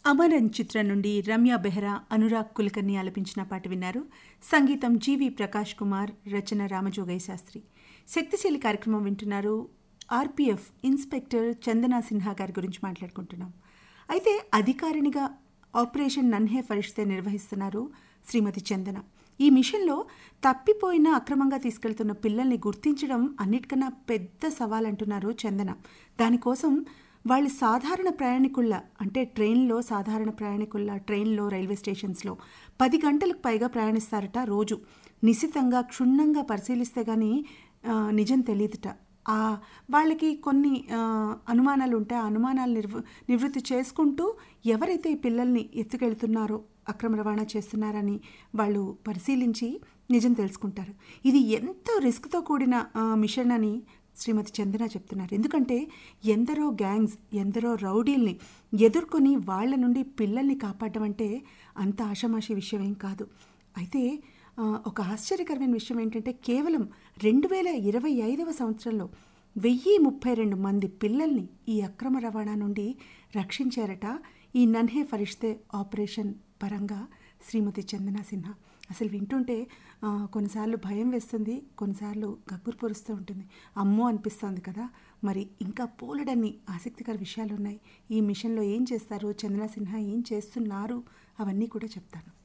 అమరన్ చిత్రం నుండి రమ్య బెహ్రా అనురాగ్ కులకర్ణి ఆలపించిన పాట విన్నారు సంగీతం జీవి ప్రకాష్ కుమార్ రచన రామజోగయ్య శాస్త్రి శక్తిశీలి కార్యక్రమం వింటున్నారు ఆర్పీఎఫ్ ఇన్స్పెక్టర్ చందనా సిన్హా గారి గురించి మాట్లాడుకుంటున్నాం అయితే అధికారినిగా ఆపరేషన్ నన్హే ఫరిష్తే నిర్వహిస్తున్నారు శ్రీమతి చందన ఈ మిషన్లో తప్పిపోయిన అక్రమంగా తీసుకెళ్తున్న పిల్లల్ని గుర్తించడం అన్నిటికన్నా పెద్ద సవాల్ అంటున్నారు చందన దానికోసం వాళ్ళు సాధారణ ప్రయాణికుల్లా అంటే ట్రైన్లో సాధారణ ప్రయాణికుల్లా ట్రైన్లో రైల్వే స్టేషన్స్లో పది గంటలకు పైగా ప్రయాణిస్తారట రోజు నిశితంగా క్షుణ్ణంగా పరిశీలిస్తే కానీ నిజం తెలియదుట ఆ వాళ్ళకి కొన్ని ఆ, అనుమానాలు ఉంటాయి ఆ అనుమానాలు నిర్వ నివృత్తి చేసుకుంటూ ఎవరైతే ఈ పిల్లల్ని ఎత్తుకెళ్తున్నారో అక్రమ రవాణా చేస్తున్నారని వాళ్ళు పరిశీలించి నిజం తెలుసుకుంటారు ఇది ఎంతో రిస్క్తో కూడిన ఆ, మిషన్ అని శ్రీమతి చందన చెప్తున్నారు ఎందుకంటే ఎందరో గ్యాంగ్స్ ఎందరో రౌడీల్ని ఎదుర్కొని వాళ్ళ నుండి పిల్లల్ని కాపాడడం అంటే అంత ఆషమాషి విషయం ఏం కాదు అయితే ఆ, ఒక ఆశ్చర్యకరమైన విషయం ఏంటంటే కేవలం రెండు వేల ఇరవై ఐదవ సంవత్సరంలో వెయ్యి ముప్పై రెండు మంది పిల్లల్ని ఈ అక్రమ రవాణా నుండి రక్షించారట ఈ నన్హే ఫరిష్తే ఆపరేషన్ పరంగా శ్రీమతి చందన సిన్హా అసలు వింటుంటే ఆ, కొన్నిసార్లు భయం వేస్తుంది కొన్నిసార్లు గగ్గురు పొరుస్తూ ఉంటుంది అమ్మో అనిపిస్తుంది కదా మరి ఇంకా పోలడన్ని ఆసక్తికర విషయాలు ఉన్నాయి ఈ మిషన్లో ఏం చేస్తారు చందన సిన్హా ఏం చేస్తున్నారు అవన్నీ కూడా చెప్తాను